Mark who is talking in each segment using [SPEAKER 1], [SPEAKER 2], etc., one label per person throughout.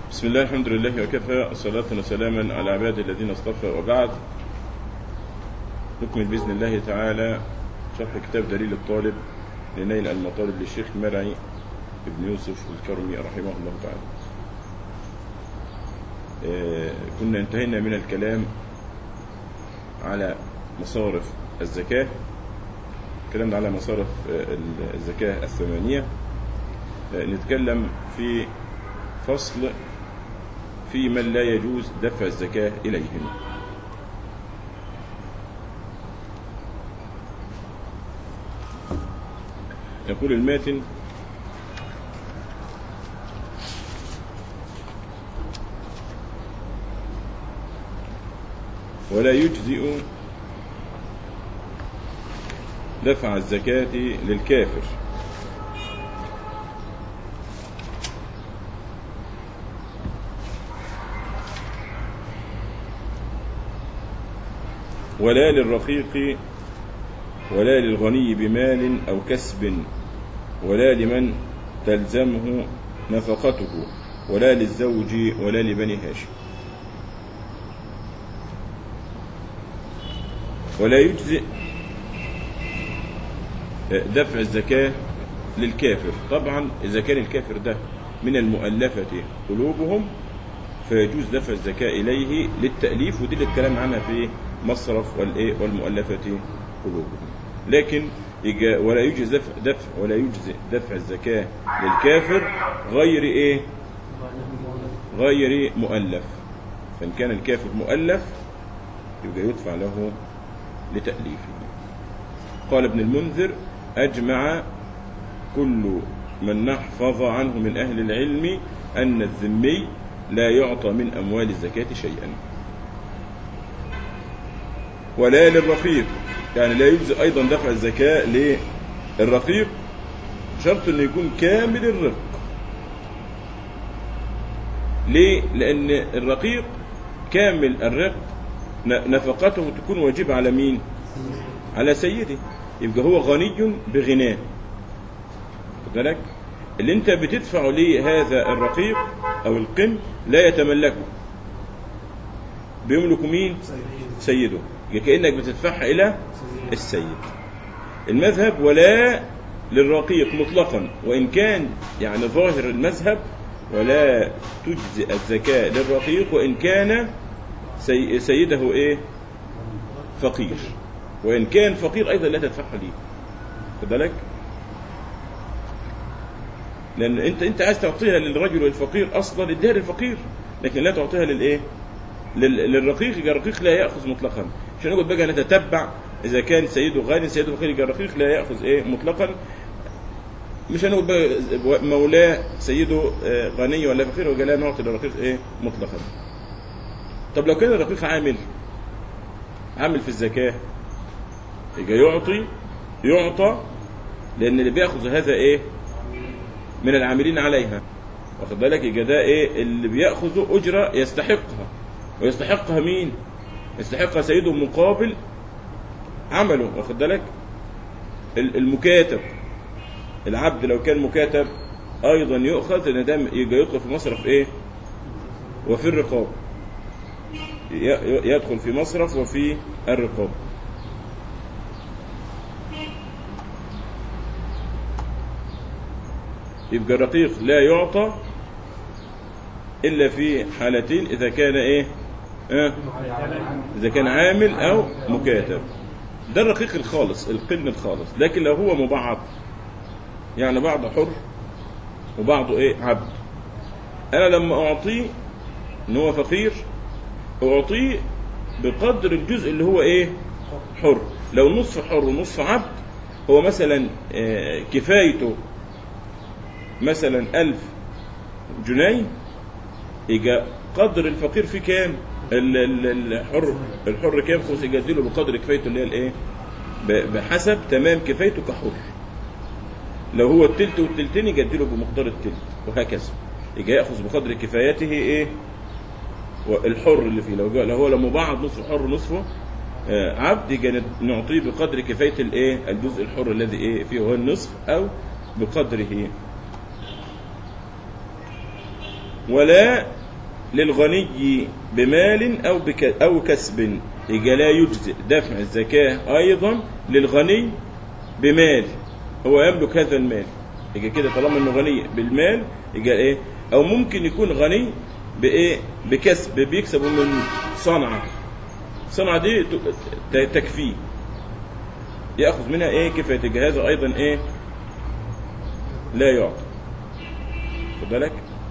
[SPEAKER 1] بسم الله الحمد لله وكفى صلاة وسلاما على عباد الذين اصطفى وبعد نكمل بإذن الله تعالى شرح كتاب دليل الطالب لنيل المطالب للشيخ مرعي ابن يوسف الكرمي رحمه الله تعالى آه، كنا انتهينا من الكلام على مصارف الزكاة تكلمنا على مصارف آه، الزكاة الثمانية آه، نتكلم في فصل في من لا يجوز دفع الزكاة إليهم يقول الماتن ولا يجزئ دفع الزكاة للكافر ولا للرقيق ولا للغني بمال أو كسب ولا لمن تلزمه نفقته ولا للزوج ولا لبني هاشم ولا يجزئ دفع الزكاة للكافر طبعا إذا كان الكافر ده من المؤلفة قلوبهم فيجوز دفع الزكاة إليه للتأليف ودي اللي الكلام عنها في مصرف والإيه والمؤلفة قلوبهم لكن يجا ولا يجوز دفع, دفع ولا يجزئ دفع الزكاة للكافر غير إيه غير مؤلف فإن كان الكافر مؤلف يبقى يدفع له لتأليفه قال ابن المنذر أجمع كل من نحفظ عنه من أهل العلم أن الذمي لا يعطى من أموال الزكاة شيئا ولا للرقيق يعني لا يجزي أيضا دفع الزكاة للرقيق شرط أنه يكون كامل الرق ليه؟ لأن الرقيق كامل الرق نفقته تكون واجبة على مين؟ على سيده يبقى هو غني بغناه بالك اللي انت بتدفع ليه هذا الرقيق او القن لا يتملكه بيملك مين سيده كأنك بتدفعها الى السيد المذهب ولا للرقيق مطلقا وان كان يعني ظاهر المذهب ولا تجزئ الزكاة للرقيق وان كان سي سيده ايه فقير وإن كان فقير أيضا لا تدفعها ليه خد بالك لأن أنت أنت عايز تعطيها للرجل الفقير أصلا اديها للفقير لكن لا تعطيها للإيه؟ للرقيق يبقى الرقيق لا يأخذ مطلقا عشان نقول بقى نتتبع إذا كان سيده غني سيده فقير يبقى الرقيق لا يأخذ إيه مطلقا مش هنقول بقى مولاه سيده غني ولا فقير ولا لا نعطي للرقيق إيه مطلقا طب لو كان الرقيق عامل عامل في الزكاه يبقى يعطي يعطى لان اللي بياخذ هذا ايه من العاملين عليها واخد بالك يبقى ده ايه اللي بياخذ اجره يستحقها ويستحقها مين يستحقها سيده مقابل عمله واخد بالك المكاتب العبد لو كان مكاتب ايضا يؤخذ ان ده يبقى يدخل في مصرف ايه وفي الرقاب يدخل في مصرف وفي الرقاب يبقى الرقيق لا يعطى إلا في حالتين إذا كان إيه آه إذا كان عامل أو مكاتب ده الرقيق الخالص القلم الخالص لكن لو هو مبعض يعني بعضه حر وبعضه إيه عبد أنا لما أعطيه إن هو فقير أعطيه بقدر الجزء اللي هو إيه حر لو نصف حر ونصف عبد هو مثلا آه كفايته مثلا ألف جنيه يجي قدر الفقير في كام الحر الحر كام خمس يجدله بقدر كفايته اللي هي الايه بحسب تمام كفايته كحر لو هو التلت والتلتين يجدله بمقدار التلت وهكذا يجي ياخذ بقدر كفايته ايه الحر اللي فيه لو لو هو لما بعض نصف حر نصفه عبد يجي نعطيه بقدر كفايه الايه الجزء الحر الذي ايه فيه هو النصف او بقدره ولا للغني بمال أو بك أو كسب يبقى لا يجزئ دفع الزكاة أيضا للغني بمال هو يملك هذا المال يبقى كده طالما انه غني بالمال يبقى ايه او ممكن يكون غني بايه بكسب بيكسب من صنعه الصنعه دي ت- ت- تكفيه ياخذ منها ايه كفايه يبقى هذا ايضا ايه لا يعطى خد بالك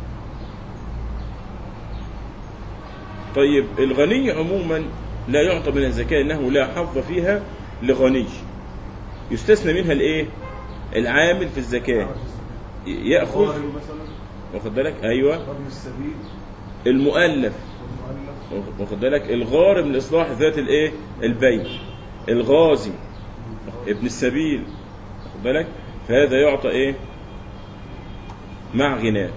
[SPEAKER 1] طيب الغني عموما لا يعطى من الزكاه انه لا حظ فيها لغني يستثنى منها الايه العامل في الزكاه ياخذ
[SPEAKER 2] ظاهر مثلا
[SPEAKER 1] واخد بالك ايوه
[SPEAKER 2] ابن السبيل
[SPEAKER 1] المؤلف
[SPEAKER 2] والمؤلف
[SPEAKER 1] واخد بالك الغارم لاصلاح ذات الايه البين الغازي ابن السبيل واخد بالك فهذا يعطى ايه مع غناء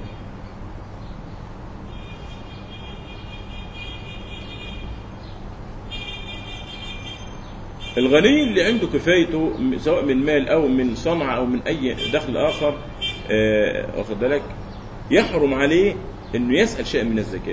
[SPEAKER 1] الغني اللي عنده كفايته م- سواء من مال او من صنعه او من اي دخل اخر آه، واخد بالك يحرم عليه انه يسال شيئا من الزكاه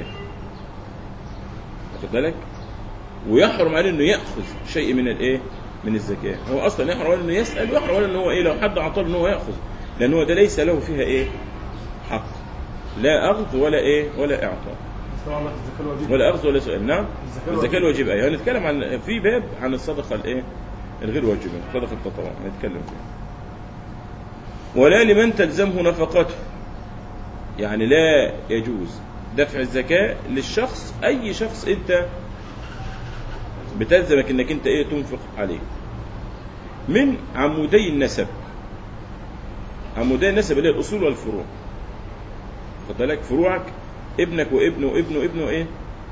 [SPEAKER 1] واخد بالك ويحرم عليه انه ياخذ شيء من الايه من الزكاه هو اصلا يحرم عليه انه يسال ويحرم عليه انه هو ايه لو حد اعطاه انه هو ياخذ لان هو ده ليس له فيها ايه حق لا اخذ ولا ايه ولا اعطاء
[SPEAKER 2] بس طبعا الزكاه الواجبه
[SPEAKER 1] ولا اخذ ولا سؤال نعم
[SPEAKER 2] الزكاة
[SPEAKER 1] الزكاه
[SPEAKER 2] الواجبة.
[SPEAKER 1] الواجبه ايوه هنتكلم عن في باب عن الصدقه الايه الغير واجبه صدقه التطوع هنتكلم فيها ولا لمن تلزمه نفقته يعني لا يجوز دفع الزكاه للشخص اي شخص انت بتلزمك انك انت ايه تنفق عليه من عمودي النسب عمودي النسب اللي هي الاصول والفروع خد بالك فروعك ابنك وابنه وابنه وابنه ايه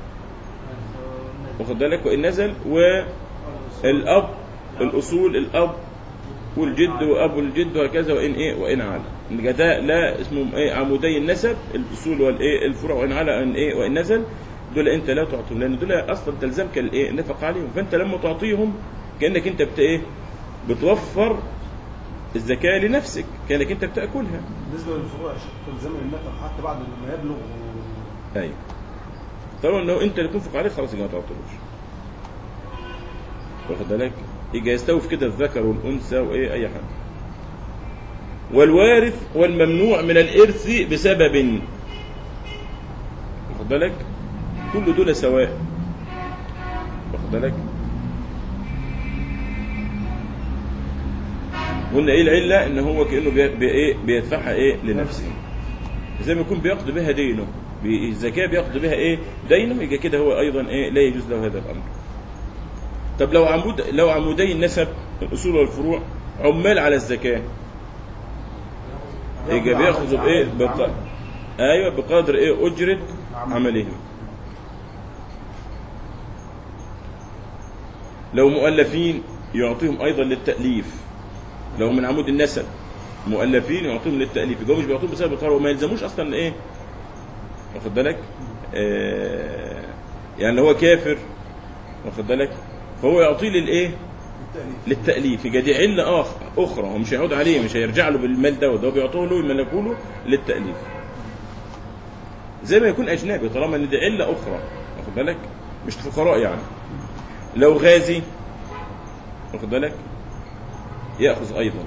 [SPEAKER 1] واخد بالك وان نزل والاب الاصول الاب والجد وابو الجد وهكذا وان ايه وان على يبقى ده لا اسمه ايه عمودي النسب الاصول والايه الفروع وان على وان ايه وان نزل دول انت لا تعطيهم لان دول اصلا تلزمك الايه النفقه عليهم فانت لما تعطيهم كانك انت بت ايه بتوفر الزكاه لنفسك كانك انت بتاكلها
[SPEAKER 2] بالنسبه للفروع يا شيخ تلزم النفقه حتى بعد ما يبلغ
[SPEAKER 1] ايوه طالما انه انت اللي تنفق عليه خلاص يبقى ما تعطيلوش واخد بالك يجي يستوي في كده الذكر والانثى وايه اي حاجه والوارث والممنوع من الارث بسبب واخد بالك كل دول سواء واخد بالك قلنا ايه العله ان هو كانه بي- بي- ايه بيدفعها ايه لنفسه زي ما يكون بيقضي بها دينه بي- الزكاه بيقضي بها ايه دينه يبقى كده هو ايضا ايه لا يجوز له هذا الامر طب لو عمود لو عمودي النسب الاصول والفروع عمال على الزكاه يبقى بياخذوا بايه بق... ايوه بقدر ايه اجره عملهم لو مؤلفين يعطيهم ايضا للتاليف لو من عمود النسب مؤلفين يعطيهم للتاليف يبقى مش بيعطوهم بسبب القرار وما يلزموش اصلا ايه واخد بالك آه يعني هو كافر واخد بالك فهو يعطيه للايه
[SPEAKER 2] بالتاليف
[SPEAKER 1] للتاليف يبقى دي عله آخر اخرى هو مش هيعود عليه مش هيرجع له بالمال دوت ده هو بيعطوه له يملكوا له للتاليف زي ما يكون اجنبي طالما ان دي عله اخرى واخد بالك مش فقراء يعني لو غازي واخد بالك ياخذ ايضا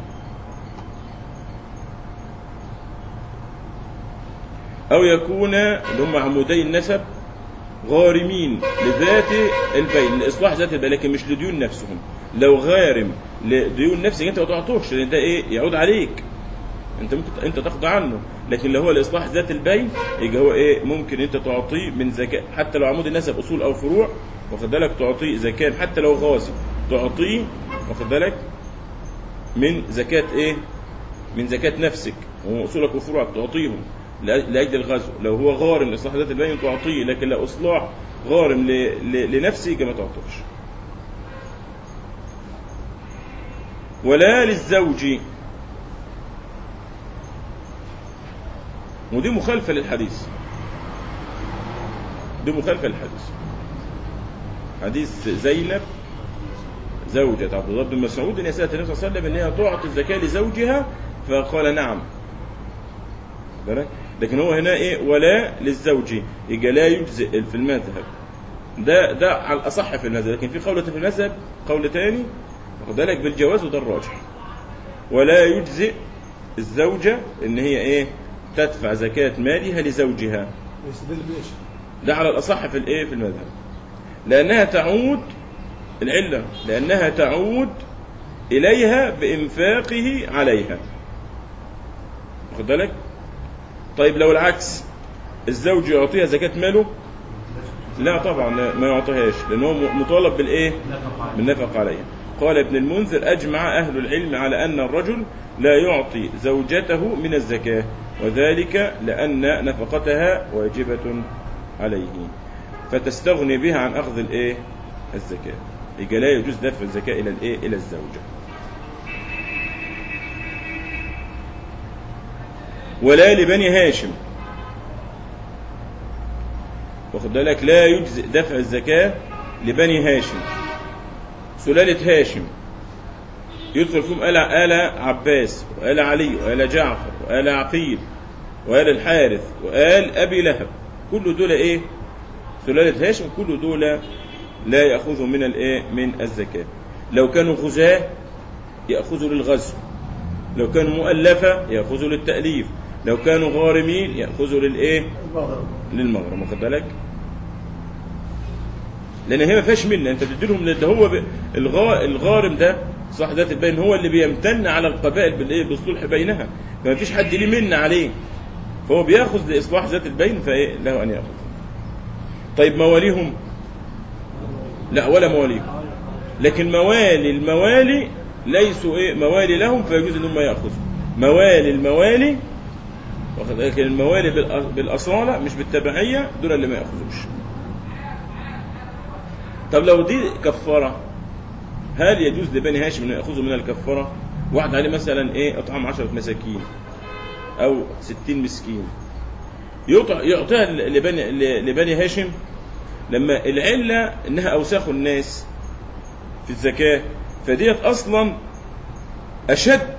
[SPEAKER 1] او يكون اللي هم عمودي النسب غارمين لذات البين لاصلاح ذات البين لكن مش لديون نفسهم لو غارم لديون نفسك انت ما تعطوش لان ده ايه يعود عليك انت ممكن انت تاخد عنه لكن لو هو لاصلاح ذات البين يبقى هو ايه ممكن انت تعطيه من زكاه حتى لو عمود النسب اصول او فروع واخد بالك تعطيه زكاه حتى لو غازي تعطيه واخد بالك من زكاه ايه من زكاه نفسك واصولك وفروعك تعطيهم لأ- لاجل الغزو لو هو غارم لاصلاح ذات البين تعطيه لكن لو اصلاح غارم ل... ل... لنفسه يبقى ما تعطوش ولا للزوج ودي مخالفة للحديث دي مخالفة للحديث حديث زينب زوجة عبد الله بن مسعود ان هي سألت النبي صلى الله عليه وسلم ان هي تعطي الزكاة لزوجها فقال نعم بالك لكن هو هنا ايه ولا للزوج يبقى لا يجزئ في المذهب ده ده على الاصح في المذهب لكن في قولة في المذهب قول تاني واخد بالك بالجواز وده الراجح ولا يجزئ الزوجة ان هي ايه تدفع زكاة مالها لزوجها
[SPEAKER 2] يستدل بإيش؟
[SPEAKER 1] ده على الأصح في الإيه في المذهب لأنها تعود العلة لأنها تعود إليها بإنفاقه عليها واخد بالك طيب لو العكس الزوج يعطيها زكاة ماله لا طبعا لا، ما يعطيهاش لأنه هو مطالب بالإيه بالنفق عليها قال ابن المنذر أجمع أهل العلم على أن الرجل لا يعطي زوجته من الزكاة وذلك لأن نفقتها واجبة عليه فتستغني بها عن أخذ الإيه الزكاة يبقى لا يجوز دفع الزكاة إلى الإيه إلى الزوجة ولا لبني هاشم واخد بالك لا يجزئ دفع الزكاة لبني هاشم سلالة هاشم يدخل فيهم آل آل عباس وآل علي وآل جعفر وآل عقيل وآل الحارث وآل أبي لهب كل دول إيه سلالة هاشم كل دول لا يأخذوا من الإيه من الزكاة لو كانوا غزاة يأخذوا للغزو لو كانوا مؤلفة يأخذوا للتأليف لو كانوا غارمين يأخذوا للإيه
[SPEAKER 2] المغرب
[SPEAKER 1] للمغرم واخد بالك لان هي ما فيهاش منه انت بتديلهم ده هو ب... الغا... الغارم ده صح ذات البين هو اللي بيمتن على القبائل بالايه بالصلح بينها فما فيش حد ليه من عليه فهو بياخذ لاصلاح ذات البين فايه له ان ياخذ طيب مواليهم لا ولا مواليهم لكن موالي الموالي ليسوا ايه موالي لهم فيجوز ان هم ياخذوا موالي الموالي واخد بالك؟ لكن الموالي بالأ- بالاصاله مش بالتبعيه دول اللي ما ياخذوش طب لو دي كفاره هل يجوز لبني هاشم ان ياخذوا من الكفاره واحد عليه مثلا ايه اطعام عشرة مساكين او ستين مسكين يقطع يعطيها لبني لبني هاشم لما العله انها اوساخ الناس في الزكاه فديت اصلا اشد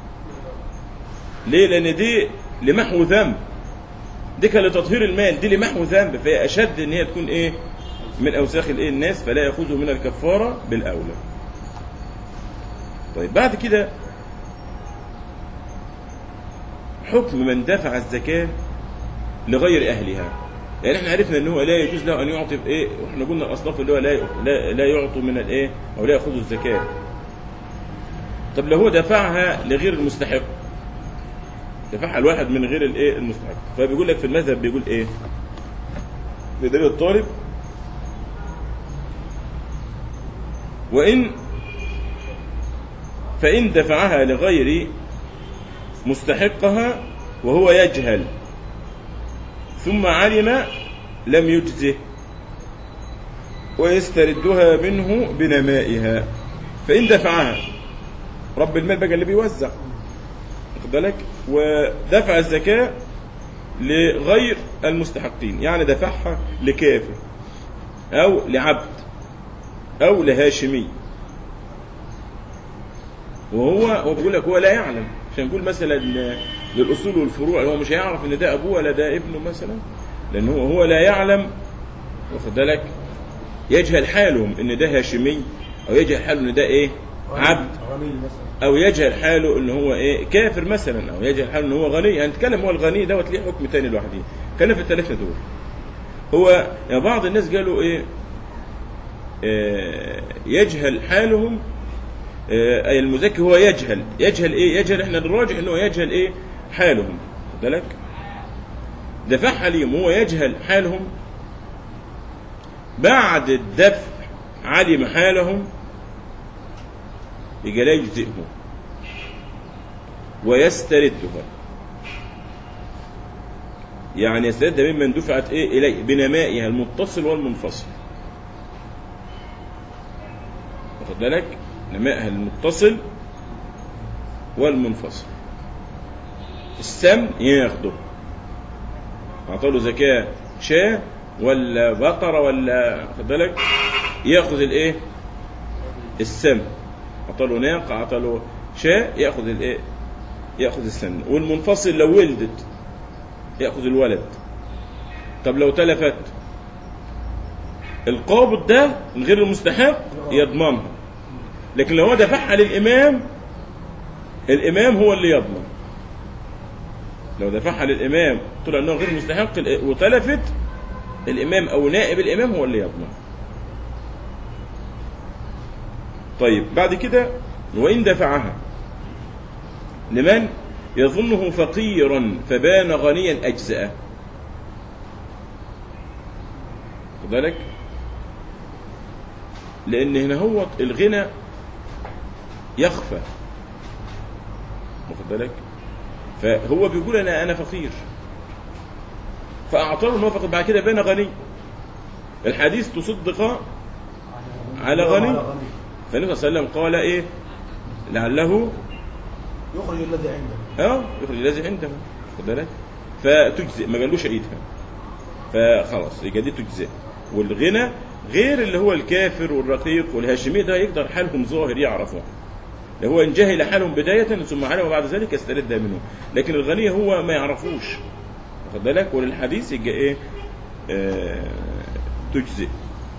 [SPEAKER 1] ليه لان دي لمحو ذنب دي كان لتطهير المال دي لمحو ذنب فهي اشد ان هي تكون ايه من اوساخ الايه الناس فلا ياخذوا من الكفاره بالاولى طيب بعد كده حكم من دفع الزكاه لغير اهلها يعني احنا عرفنا ان هو لا يجوز له ان يعطي ايه واحنا قلنا الاصناف اللي هو لا لا, لا يعطوا من الايه او لا ياخذوا الزكاه طب لو هو دفعها لغير المستحق دفعها الواحد من غير الايه المستحق فبيقول لك في المذهب بيقول ايه في دليل الطالب وإن فإن دفعها لغير مستحقها وهو يجهل ثم علم لم يجزه ويستردها منه بنمائها فإن دفعها رب المال بقى اللي بيوزع واخد بالك ودفع الزكاة لغير المستحقين يعني دفعها لكافر أو لعبد أو لهاشمي وهو هو بيقول لك هو لا يعلم عشان نقول مثلا للأصول والفروع هو مش هيعرف إن ده أبوه ولا ده ابنه مثلا لأن هو هو لا يعلم واخد بالك يجهل حالهم إن ده هاشمي أو يجهل حاله إن ده إيه عبد
[SPEAKER 2] غني مثلا
[SPEAKER 1] او يجهل حاله ان هو ايه كافر مثلا او يجهل حاله ان هو غني هنتكلم هو الغني دوت ليه حكم تاني لوحده كان في الثلاثه دول هو يعني بعض الناس قالوا ايه آه يجهل حالهم آه اي المزكي هو يجهل يجهل ايه يجهل احنا الراجح ان هو يجهل ايه حالهم خد بالك دفعها ليهم هو يجهل حالهم بعد الدفع علم حالهم يبقى لا يجزئه ويستردها يعني يستردها ممن دفعت ايه اليه بنمائها المتصل والمنفصل واخد بالك نمائها المتصل والمنفصل السمن ياخده اعطاله زكاة شاة ولا بقرة ولا واخد بالك ياخذ الايه السمن عطاله ناقة عطاله شاة ياخذ الايه ياخذ السمن والمنفصل لو ولدت ياخذ الولد طب لو تلفت القابض ده غير المستحق يضمنها لكن لو هو دفعها للامام الامام هو اللي يضمن لو دفعها للامام طلع انه غير مستحق وتلفت الامام او نائب الامام هو اللي يضمن طيب بعد كده وان دفعها لمن يظنه فقيرا فبان غنيا اجزأه خد بالك لان هنا هو الغنى يخفى واخد بالك فهو بيقول انا انا فقير فاعطاه الموافقه بعد كده بان غني الحديث تصدق على غني فالنبي صلى الله عليه وسلم قال ايه لعله
[SPEAKER 2] يخرج الذي عنده
[SPEAKER 1] اه يخرج الذي عنده خد بالك فتجزئ ما قالوش عيدها فخلاص يبقى دي تجزئ والغنى غير اللي هو الكافر والرقيق والهاشمي ده يقدر حالهم ظاهر يعرفه اللي هو ان جهل حالهم بداية ثم علم بعد ذلك يسترد منه لكن الغني هو ما يعرفوش واخد بالك وللحديث يبقى ايه آه تجزئ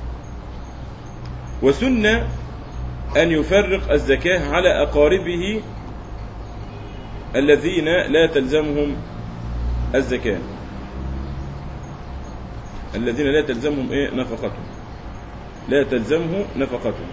[SPEAKER 1] وسنة أن يفرق الزكاة على أقاربه الذين لا تلزمهم الزكاة الذين لا تلزمهم إيه نفقتهم لا تلزمه نفقتهم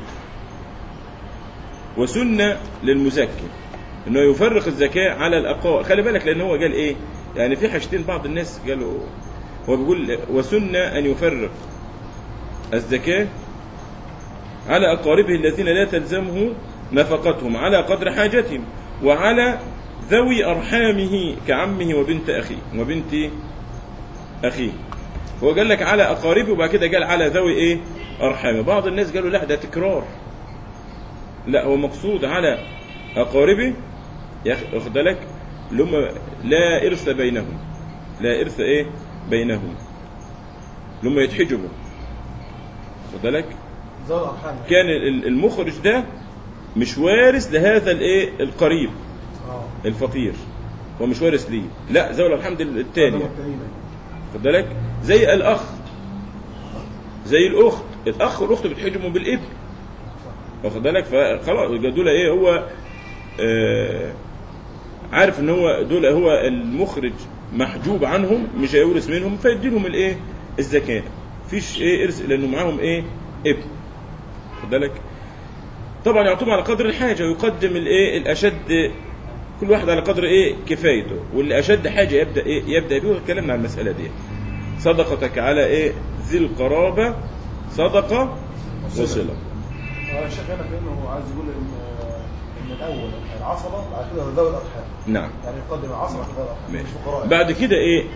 [SPEAKER 1] وسنة للمزكي انه يفرق الزكاة على الأقارب خلي بالك لأن هو قال إيه يعني في حاجتين بعض الناس قالوا هو بيقول وسنة أن يفرق الزكاة على أقاربه الذين لا تلزمه نفقتهم على قدر حاجتهم وعلى ذوي أرحامه كعمه وبنت أخيه وبنت أخيه هو قال لك على أقاربه وبعد كده قال على ذوي إيه أرحامه بعض الناس قالوا لا ده تكرار لا هو مقصود على أقاربه واخد بالك اللي هم لا إرث بينهم لا إرث إيه بينهم اللي هم يتحجبوا واخد بالك
[SPEAKER 2] ذوي الارحام
[SPEAKER 1] كان ال- المخرج ده مش وارث لهذا الايه القريب
[SPEAKER 2] اه
[SPEAKER 1] الفقير هو مش وارث ليه لا ذوي الارحام دي الثانيه
[SPEAKER 2] هذا التانيين.
[SPEAKER 1] خد بالك زي الاخ زي الاخت الاخ والاخت بتحجبهم بالابن واخد بالك فخلاص يبقى دول ايه هو آه عارف ان هو دول هو المخرج محجوب عنهم مش هيورث منهم فيديلهم الايه الزكاه مفيش ايه ارث لانه معاهم ايه ابن خد بالك طبعا يعطوهم على قدر الحاجه ويقدم الايه الاشد كل واحد على قدر ايه كفايته واللي اشد حاجه يبدا ايه يبدا بيه اتكلمنا عن المساله دي صدقتك على ايه ذي القرابه صدقه وصله
[SPEAKER 2] اه الشيخ هنا كانه عايز يقول ان ان الاول العصبه بعد كده ذوي الارحام
[SPEAKER 1] نعم
[SPEAKER 2] يعني يقدم العصبه في ذوي الارحام
[SPEAKER 1] ماشي
[SPEAKER 2] الفقراء
[SPEAKER 1] بعد كده ايه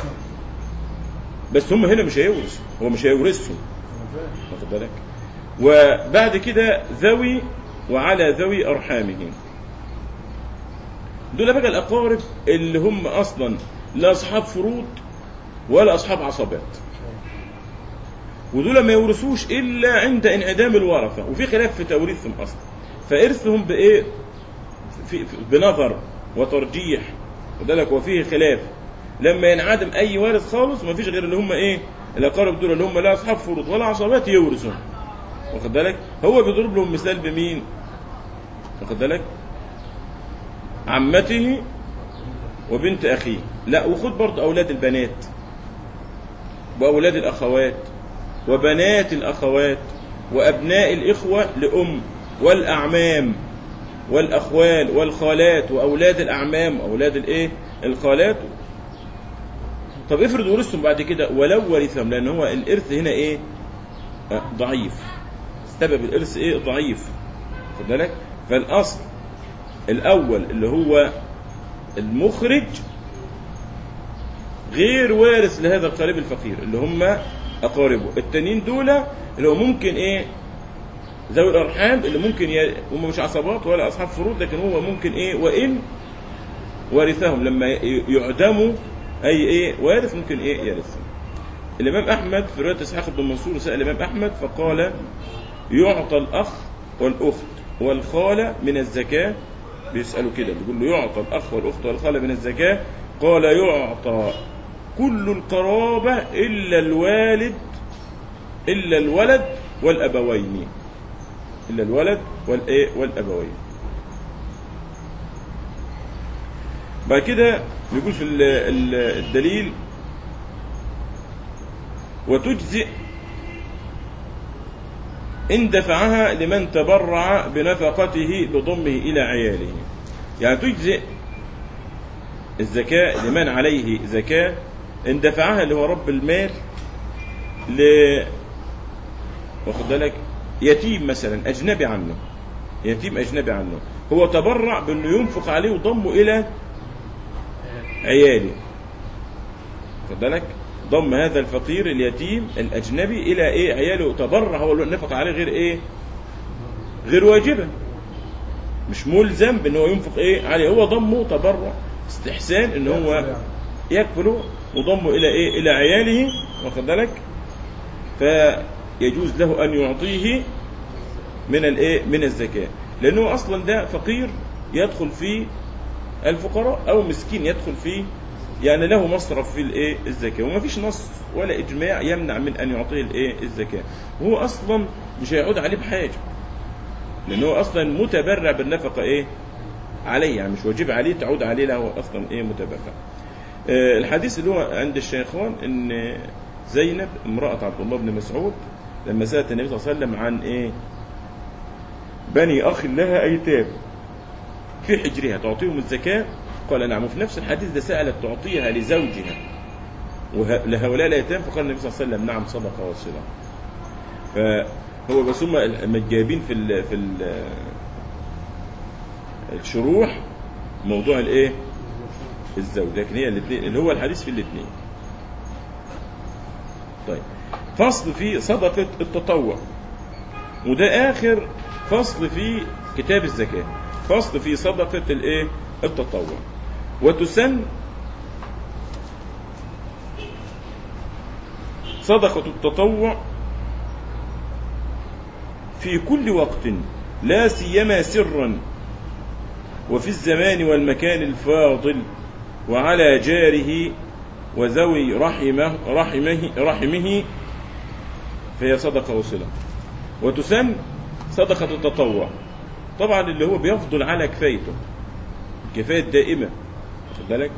[SPEAKER 1] بس هم هنا مش هيورثوا هو مش هيورثهم
[SPEAKER 2] أنا فاهم.
[SPEAKER 1] واخد بالك وبعد كده ذوي وعلى ذوي ارحامهم دول بقى الاقارب اللي هم اصلا لا اصحاب فروض ولا اصحاب عصبات ودول ما يورثوش الا عند انعدام الورثه وفي خلاف في توريثهم اصلا فارثهم بايه في في- بنظر وترجيح وذلك وفيه خلاف لما ينعدم اي وارث خالص ما فيش غير اللي هم ايه الاقارب دول اللي هم لا اصحاب فروض ولا عصبات يورثوا واخد بالك هو بيضرب لهم مثال بمين واخد بالك عمته وبنت اخيه لا وخد برضه اولاد البنات واولاد الاخوات وبنات الاخوات وابناء الاخوه لام والاعمام والاخوال والخالات واولاد الاعمام واولاد الايه الخالات طب افرض ورثهم بعد كده ولو ورثهم لان هو الارث هنا ايه آه، ضعيف سبب الارث ايه ضعيف خد بالك فالاصل الاول اللي هو المخرج غير وارث لهذا القريب الفقير اللي هم اقاربه التانيين دول اللي هو ممكن ايه ذوي الارحام اللي ممكن ي... هم مش عصبات ولا اصحاب فروض لكن هو ممكن ايه وان ورثهم لما ي- يعدموا اي ايه وارث ممكن ايه يرثهم الامام احمد في روايه اسحاق بن منصور سال الامام احمد فقال يعطى الاخ والاخت والخاله من الزكاه بيسالوا كده بيقول له يعطى الاخ والاخت والخاله من الزكاه قال يعطى كل القرابة إلا الوالد إلا الولد والأبوين إلا الولد والإيه والأبوين بعد كده بيقول في ال- ال- الدليل وتجزئ إن دفعها لمن تبرع بنفقته بضمه إلى عياله يعني تجزئ الزكاة لمن عليه زكاة إن دفعها اللي هو رب المال ل واخد بالك يتيم مثلا أجنبي عنه يتيم أجنبي عنه هو تبرع بأنه ينفق عليه وضمه إلى عياله واخد بالك ضم هذا الفقير اليتيم الأجنبي إلى إيه عياله تبرع هو اللي نفق عليه غير إيه غير واجبا مش ملزم بأن هو ينفق إيه عليه هو ضمه تبرع استحسان أن هو يكفله وضمه إلى إيه إلى عياله واخد بالك فيجوز له أن يعطيه من الإيه من الزكاة لأنه أصلا ده فقير يدخل في الفقراء أو مسكين يدخل في يعني له مصرف في الايه الزكاه وما فيش نص ولا اجماع يمنع من ان يعطيه الايه الزكاه وهو اصلا مش هيعود عليه بحاجه لان هو اصلا متبرع بالنفقه ايه عليه يعني مش واجب عليه تعود عليه لا هو اصلا ايه متبرع آه، الحديث اللي هو عند الشيخان ان زينب امراه عبد الله بن مسعود لما سالت النبي صلى الله عليه وسلم عن ايه بني اخ لها ايتام في حجرها تعطيهم الزكاه قال نعم وفي نفس الحديث ده سألت تعطيها لزوجها وه- لهؤلاء الأيتام فقال النبي صلى الله عليه وسلم نعم صدقة وصلة فهو بس هم مجابين في ال في ال الشروح موضوع الايه الزوج لكن هي الاثنين اللي هو الحديث في الاثنين طيب فصل في صدقة التطوع وده آخر فصل في كتاب الزكاة فصل في صدقة الايه التطوع وتسن صدقة التطوع في كل وقت لا سيما سرا وفي الزمان والمكان الفاضل وعلى جاره وذوي رحمه رحمه رحمه فهي صدقة وصلة وتسن صدقة التطوع طبعا اللي هو بيفضل على كفايته الكفاية الدائمة واخد بالك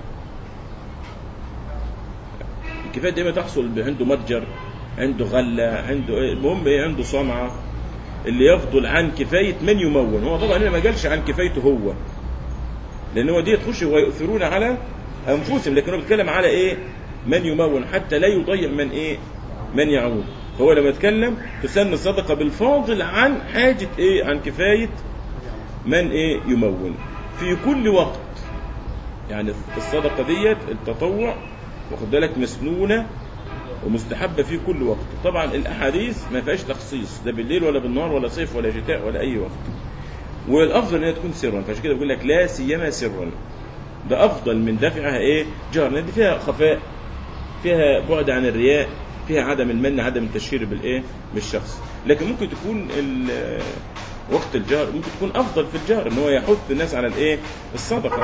[SPEAKER 1] الكفاية الدائمة تحصل عنده متجر عنده غلة عنده إيه، المهم ايه عنده صنعة اللي يفضل عن كفاية من يمون هو طبعا هنا ما قالش عن كفايته هو لان هو دي تخش ويؤثرون على انفسهم لكن هو بيتكلم على ايه من يمون حتى لا يضيع من ايه من يعود فهو لما يتكلم تسن الصدقة بالفاضل عن حاجة ايه عن كفاية من ايه يمون في كل وقت يعني الصدقة ديت التطوع واخد بالك مسنونة ومستحبة في كل وقت طبعا الأحاديث ما فيهاش تخصيص ده بالليل ولا بالنهار ولا صيف ولا شتاء ولا أي وقت والأفضل إن هي تكون سرا فعشان كده بقول لك لا سيما سرا ده أفضل من دفعها إيه جهرا لأن دي فيها خفاء فيها بعد عن الرياء فيها عدم المن عدم التشهير بالإيه بالشخص لكن ممكن تكون ال- وقت الجهر ممكن تكون أفضل في الجهر إن هو يحث الناس على الإيه الصدقة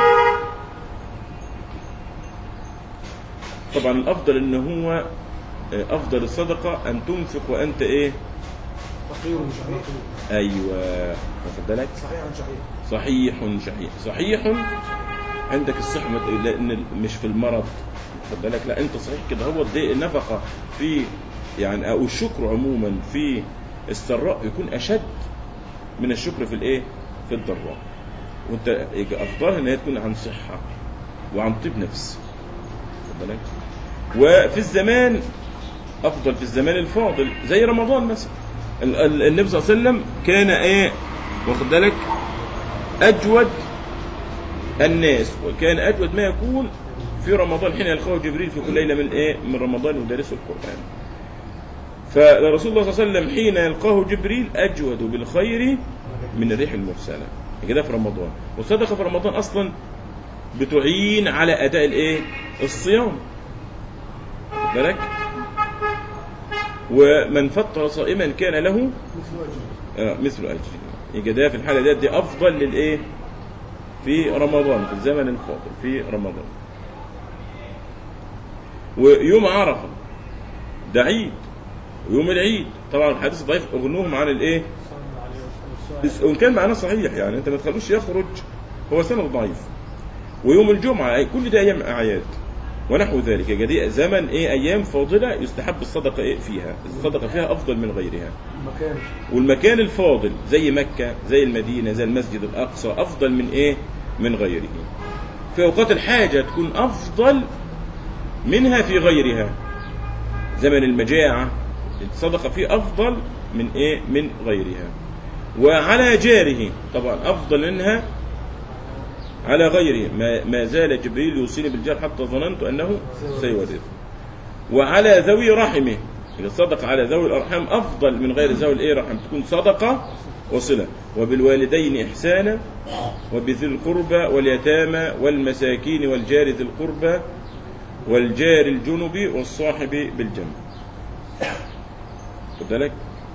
[SPEAKER 1] طبعا الافضل ان هو آه، افضل الصدقه ان تنفق وانت ايه
[SPEAKER 2] فقير شحيح
[SPEAKER 1] ايوه واخد بالك
[SPEAKER 2] صحيح عن شحيح
[SPEAKER 1] صحيح شحيح صحيح عندك الصحة ما تقول- لأن مش في المرض خد بالك لا أنت صحيح كده هو دي النفقة في يعني أو الشكر عموما في السراء يكون أشد من الشكر في الإيه؟ في الضراء وأنت يبقى أفضلها إن هي تكون عن صحة وعن طيب نفس خد بالك وفي الزمان أفضل في الزمان الفاضل زي رمضان مثلا ال- ال- النبي صلى الله عليه وسلم كان إيه واخد بالك أجود الناس وكان أجود ما يكون في رمضان حين يلقاه جبريل في كل ليلة من إيه من رمضان يدرسه القرآن فرسول الله صلى الله عليه وسلم حين يلقاه جبريل أجود بالخير من الريح المرسلة كده في رمضان والصدقة في رمضان أصلا بتعين على أداء الإيه الصيام واخد بالك ومن فطر صائما كان له
[SPEAKER 2] مثل وجهه
[SPEAKER 1] آه، مثل أجر يبقى ده في الحالة ديت دي أفضل للإيه في رمضان في الزمن الفاضل في رمضان ويوم عرفه ده عيد ويوم العيد طبعا الحديث ضعيف اغنوهم عن الايه
[SPEAKER 3] صلى عليه وسلم السؤال.
[SPEAKER 1] بس وان كان معناه صحيح يعني انت ما تخلوش يخرج هو سند ضعيف ويوم الجمعه أي- كل ده ايام اعياد ونحو ذلك يبقى دي زمن ايه ايام فاضله يستحب الصدقه ايه فيها الصدقه فيها افضل من غيرها
[SPEAKER 2] المكان
[SPEAKER 1] والمكان الفاضل زي مكه زي المدينه زي المسجد الاقصى افضل من ايه من غيره في اوقات الحاجه تكون افضل منها في غيرها زمن المجاعه الصدقه فيه افضل من ايه من غيرها وعلى جاره طبعا افضل منها على غيره ما, ما زال جبريل يوصيني بالجار حتى ظننت انه سيورث وعلى ذوي رحمه إذا صدق على ذوي الارحام افضل من غير ذوي الايه رحم تكون صدقه وصله وبالوالدين احسانا وبذي القربى واليتامى والمساكين والجار ذي القربى والجار الجنب والصاحب بالجنب خد بالك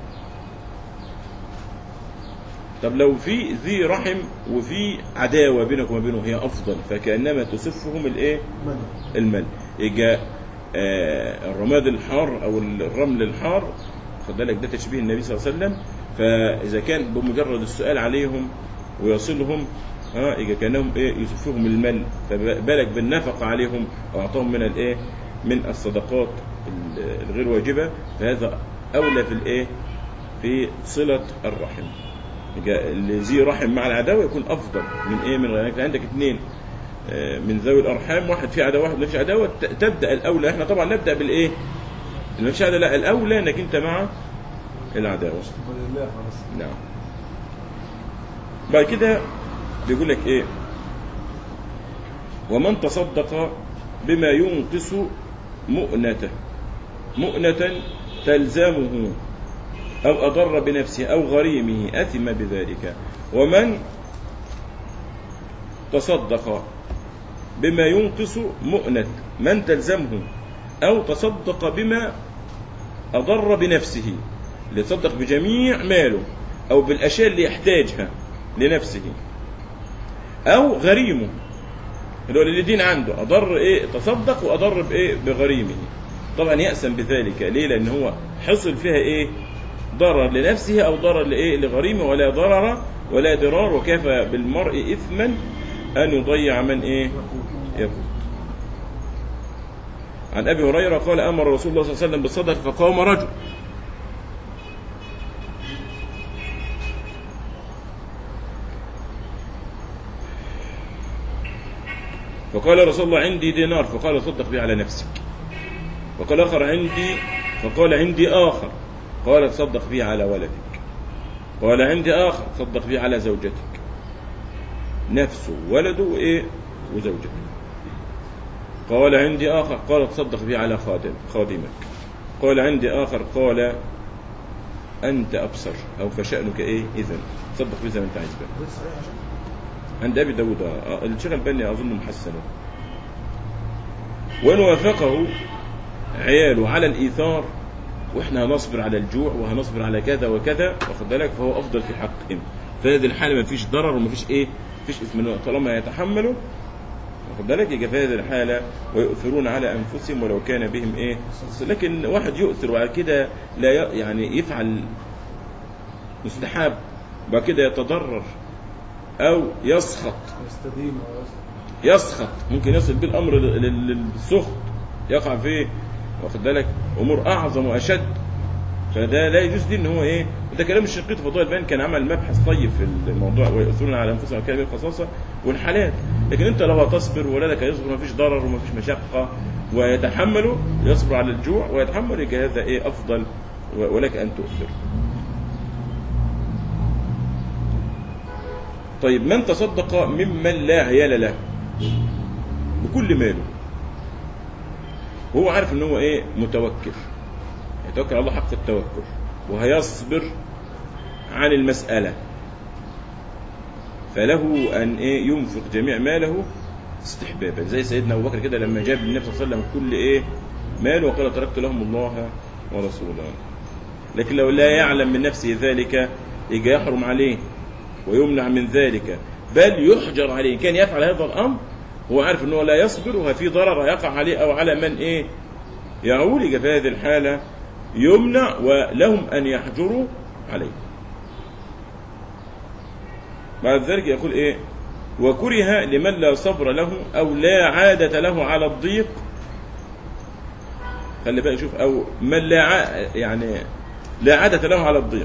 [SPEAKER 1] طب لو في ذي رحم وفي عداوه بينك وما بينه هي افضل فكانما تسفهم الايه
[SPEAKER 2] من
[SPEAKER 1] المل يجي آه، الرماد الحار او الرمل الحار خد بالك ده تشبيه النبي صلى الله عليه وسلم فاذا كان بمجرد السؤال عليهم ويصلهم ها يجي كانهم ايه يسفهم المل فبالك بالنفقه عليهم واعطاهم من الايه من الصدقات ال- الغير واجبه فهذا اولى في الايه في صله الرحم يبقى اللي ذي رحم مع العداوه يكون افضل من ايه من غيرك عندك اثنين آه، من ذوي الارحام واحد فيه عداوه واحد ما فيش عداوه ت- تبدا الاولى احنا طبعا نبدا بالايه اللي ما فيش عداوه لا الاولى انك انت مع العداوه
[SPEAKER 2] ولله خلاص
[SPEAKER 1] نعم بعد كده بيقول لك ايه ومن تصدق بما ينقص مؤنته مؤنة تلزمه أو أضر بنفسه أو غريمه أثم بذلك ومن تصدق بما ينقص مؤنة من تلزمه أو تصدق بما أضر بنفسه ليتصدق بجميع ماله أو بالأشياء اللي يحتاجها لنفسه أو غريمه اللي هو اللي دين عنده أضر إيه تصدق وأضر بإيه بغريمه طبعا يأسم بذلك ليه لأن هو حصل فيها إيه ضرر لنفسه أو ضرر لإيه لغريمه ولا ضرر ولا ضرار وكفى بالمرء إثما أن يضيع من إيه يفوت عن أبي هريرة قال أمر رسول الله صلى الله عليه وسلم بالصدقة فقام رجل فقال رسول الله عندي دينار فقال صدق به على نفسك وقال آخر عندي فقال عندي آخر قال تصدق به على ولدك قال عندي آخر صدق به على زوجتك نفسه ولده وإيه وزوجته قال عندي آخر قال تصدق به على خادم خادمك قال عندي آخر قال أنت أبصر أو فشأنك إيه إذا تصدق به زي ما أنت عايز بقى
[SPEAKER 2] ده صحيح عشان
[SPEAKER 1] عند ابي داود آه، الشيخ البني اظن محسنه وان وافقه عياله على الايثار واحنا هنصبر على الجوع وهنصبر على كذا وكذا واخد بالك فهو افضل في حقهم في هذه الحاله ما فيش ضرر وما فيش ايه فيش اثم طالما يتحملوا واخد بالك يبقى في هذه الحاله ويؤثرون على انفسهم ولو كان بهم ايه لكن واحد يؤثر وبعد كده لا ي- يعني يفعل مستحب وبعد كده يتضرر او يسخط
[SPEAKER 2] يستدين ويسخط.
[SPEAKER 1] يسخط ممكن يصل بيه الامر لل- لل- للسخط يقع فيه واخد بالك امور اعظم واشد فده لا يجوز دي ان هو ايه وده كلام الشنقيطي في فضائل البيان كان عمل مبحث طيب في الموضوع ويؤثرون على انفسهم وكان بالقصاصه والحالات لكن انت لو هتصبر ولدك هيصبر ما فيش ضرر وما فيش مشقه ويتحمله يصبر على الجوع ويتحمل يبقى هذا ايه افضل و- ولك ان تؤثر طيب من تصدق ممن لا عيال له بكل ماله وهو عارف ان هو ايه متوكل يتوكل على الله حق التوكل وهيصبر عن المسألة فله ان ايه ينفق جميع ماله استحبابا زي سيدنا ابو بكر كده لما جاب النبي صلى الله عليه وسلم كل ايه ماله وقال تركت لهم الله ورسوله لكن لو لا يعلم من نفسه ذلك يجي يحرم عليه ويمنع من ذلك بل يحجر عليه كان يفعل هذا الامر هو عارف ان هو لا يصبر وفي ضرر يقع عليه او على من ايه يعول يبقى في هذه الحالة يمنع ولهم أن يحجروا عليه بعد ذلك يقول إيه وكره لمن لا صبر له أو لا عادة له على الضيق خلي بقى شوف أو من لا ع... يعني لا عادة له على الضيق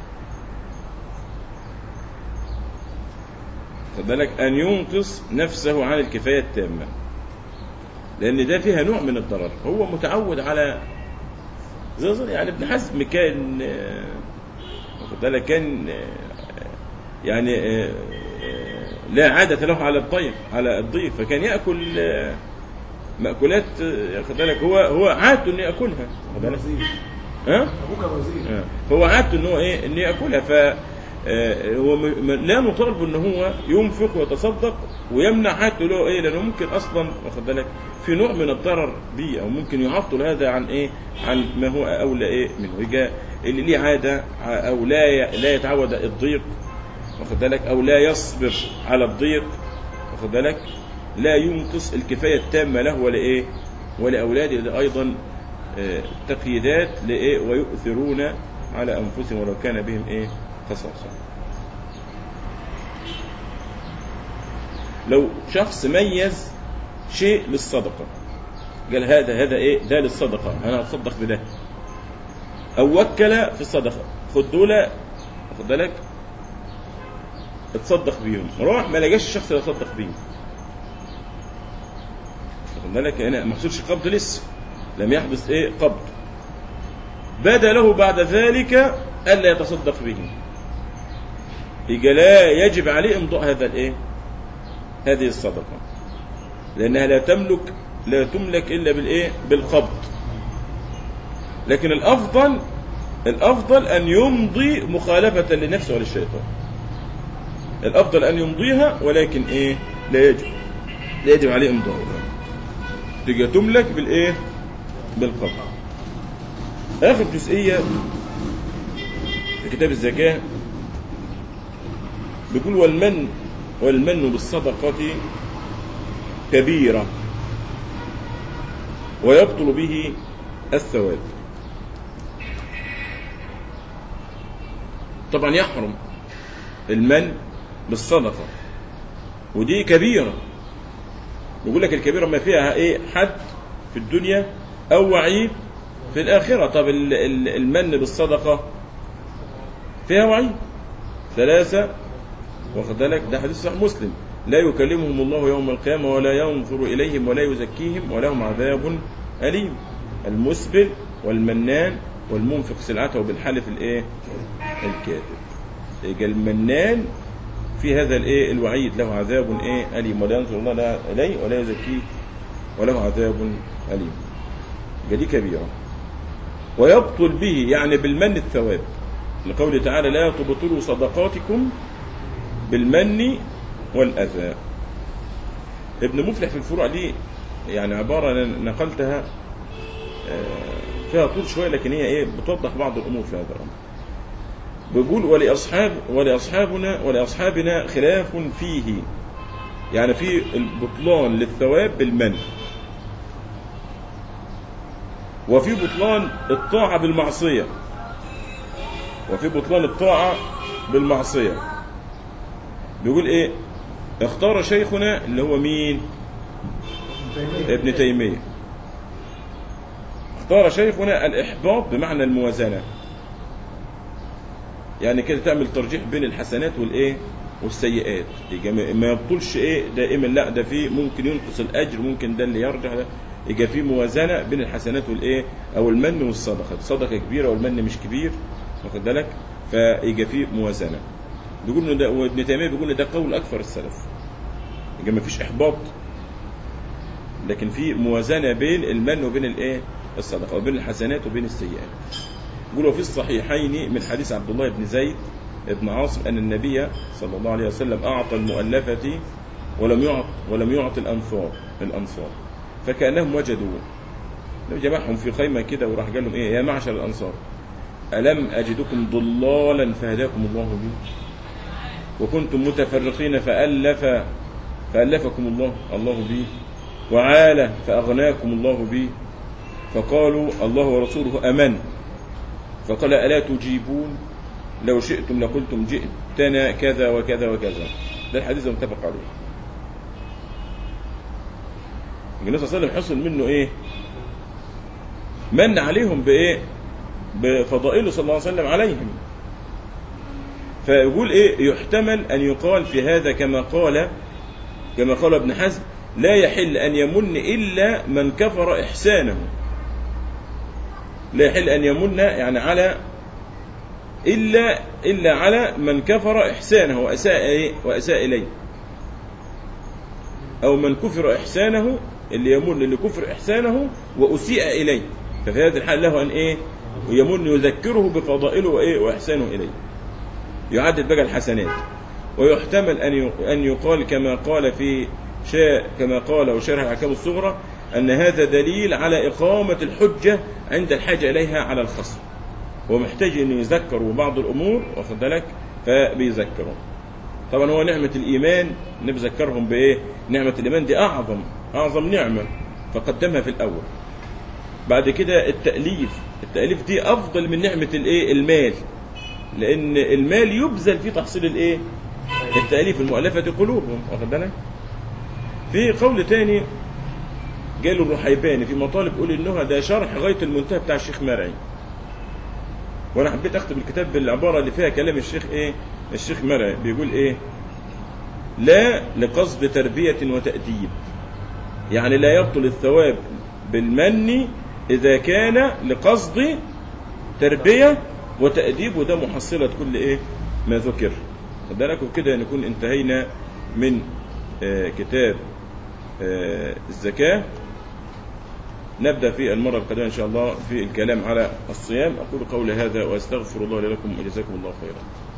[SPEAKER 1] خد بالك أن ينقص نفسه عن الكفاية التامة لأن ده فيها نوع من الضرر هو متعود على زي زي- يعني ابن حزم كان آه، واخد بالك كان آه، يعني آه، آه، لا عادة له على الضيف على الضيف فكان يأكل آه، مأكولات آه، واخد بالك هو هو عادته إنه يأكلها واخد بالك
[SPEAKER 2] وزير
[SPEAKER 1] ها؟
[SPEAKER 2] ابوك كان وزير
[SPEAKER 1] آه. هو عادته ان هو ايه ان ياكلها ف آه، هو م- م- لا نطالب ان هو ينفق ويتصدق ويمنع حاجته له ايه لانه ممكن اصلا واخد بالك في نوع من الضرر بيه او ممكن يعطل هذا عن ايه عن ما هو اولى ايه منه يجا اللي ليه عاده ع- او لا ي- لا يتعود الضيق واخد بالك او لا يصبر على الضيق واخد بالك لا ينقص الكفايه التامه له ولا ايه ولاولاده ده ايضا آه، تقييدات لايه ويؤثرون على انفسهم ولو كان بهم ايه خصاصه لو شخص ميز شيء للصدقه قال هذا هذا ايه ده للصدقه انا اتصدق بده او وكل في الصدقه خد دول خد بالك اتصدق بيهم راح ما لقاش الشخص اللي يتصدق بيه خد بالك هنا ما حصلش قبض لسه لم يحدث ايه قبض بدا له بعد ذلك الا يتصدق به يبقى لا يجب عليه امضاء هذا الايه هذه الصدقه لانها لا تملك لا تملك الا بالايه بالقبض لكن الافضل الافضل ان يمضي مخالفه لنفسه وللشيطان الافضل ان يمضيها ولكن ايه لا يجب لا يجب عليه امضاؤها تبقى تملك بالايه بالقبض اخر جزئيه في كتاب الزكاه بيقول والمن والمن بالصدقه كبيره ويبطل به الثواب طبعا يحرم المن بالصدقه ودي كبيره يقول لك الكبيره ما فيها ايه حد في الدنيا او وعيد في الاخره طب ال- ال- المن بالصدقه فيها وعيد ثلاثه واخد بالك ده حديث صحيح مسلم لا يكلمهم الله يوم القيامه ولا ينظر اليهم ولا يزكيهم ولهم عذاب اليم المسبل والمنان والمنفق سلعته بالحلف الايه الكاذب يبقى المنان في هذا الايه الوعيد له عذاب ايه اليم ولا ينظر الله لا اليه ولا يزكيه وله عذاب اليم يبقى دي كبيره ويبطل به يعني بالمن الثواب لقوله تعالى لا تبطلوا صدقاتكم بالمن والاذى ابن مفلح في الفروع دي يعني عباره أنا نقلتها آه، فيها طول شويه لكن هي ايه بتوضح بعض الامور في هذا الامر بيقول ولأصحاب ولأصحابنا ولأصحابنا خلاف فيه يعني في البطلان للثواب بالمن وفي بطلان الطاعة بالمعصية وفي بطلان الطاعة بالمعصية بيقول ايه اختار شيخنا اللي هو مين ابن تيمية اختار شيخنا الإحباط بمعنى الموازنة يعني كده تعمل ترجيح بين الحسنات والايه والسيئات يبقى ما- ما يبطلش ايه دائما لا ده في ممكن ينقص الاجر ممكن ده اللي يرجع ده يبقى في موازنه بين الحسنات والايه او المن والصدقه الصدقه كبيره والمن مش كبير واخد بالك فيبقى في موازنه بيقول انه ده وابن تيميه بيقول إن ده قول اكثر السلف يبقى ما فيش احباط لكن في موازنه بين المن وبين الايه الصدقه وبين الحسنات وبين السيئات يقول وفي الصحيحين من حديث عبد الله بن زيد بن عاصم أن النبي صلى الله عليه وسلم أعطى المؤلفة ولم يعط ولم يعط الأنصار الأنصار فكأنهم وجدوا لو جمعهم في خيمة كده وراح قال لهم إيه يا معشر الأنصار ألم أجدكم ضلالا فهداكم الله بي وكنتم متفرقين فألف فألفكم الله الله بي وعالة فأغناكم الله بي فقالوا الله ورسوله أمن فقال ألا تجيبون لو شئتم لقلتم جئتنا كذا وكذا وكذا ده الحديث المتفق عليه النبي صلى الله عليه وسلم حصل منه ايه من عليهم بايه بفضائله صلى الله عليه وسلم عليهم فيقول ايه يحتمل ان يقال في هذا كما قال كما قال ابن حزم لا يحل ان يمن الا من كفر احسانه لا يحل ان يمن يعني على الا الا على من كفر احسانه واساء إيه؟ واساء اليه او من كفر احسانه اللي يمن اللي كفر احسانه واسيء اليه ففي هذه الحال له ان ايه يمن يذكره بفضائله وايه واحسانه اليه يعدد بقى الحسنات ويحتمل ان ي- ان يقال كما قال في شاء كما قال وشرح الاحكام الصغرى ان هذا دليل على اقامه الحجه عند الحاجه اليها على الخصم هو محتاج انه يذكروا بعض الامور واخد بالك فبيذكروا طبعا هو نعمه الايمان نبذكرهم بايه نعمه الايمان دي اعظم اعظم نعمه فقدمها في الاول بعد كده التاليف التاليف دي افضل من نعمه الايه المال لان المال يبذل في تحصيل الايه التاليف المؤلفه قلوبهم واخد بالك في قول تاني قالوا الرحيباني في مطالب قول النهى ده شرح غايه المنتهى بتاع الشيخ مرعي وانا حبيت اختم الكتاب بالعباره اللي فيها كلام الشيخ ايه الشيخ مرعي بيقول ايه لا لقصد تربيه وتاديب يعني لا يبطل الثواب بالمن اذا كان لقصد تربيه وتاديب وده محصله كل ايه ما ذكر خد بالك وكده نكون انتهينا من آه، كتاب آه، الزكاه نبدأ في المرة القادمة إن شاء الله في الكلام على الصيام أقول قولي هذا وأستغفر الله لي ولكم وجزاكم الله خيرا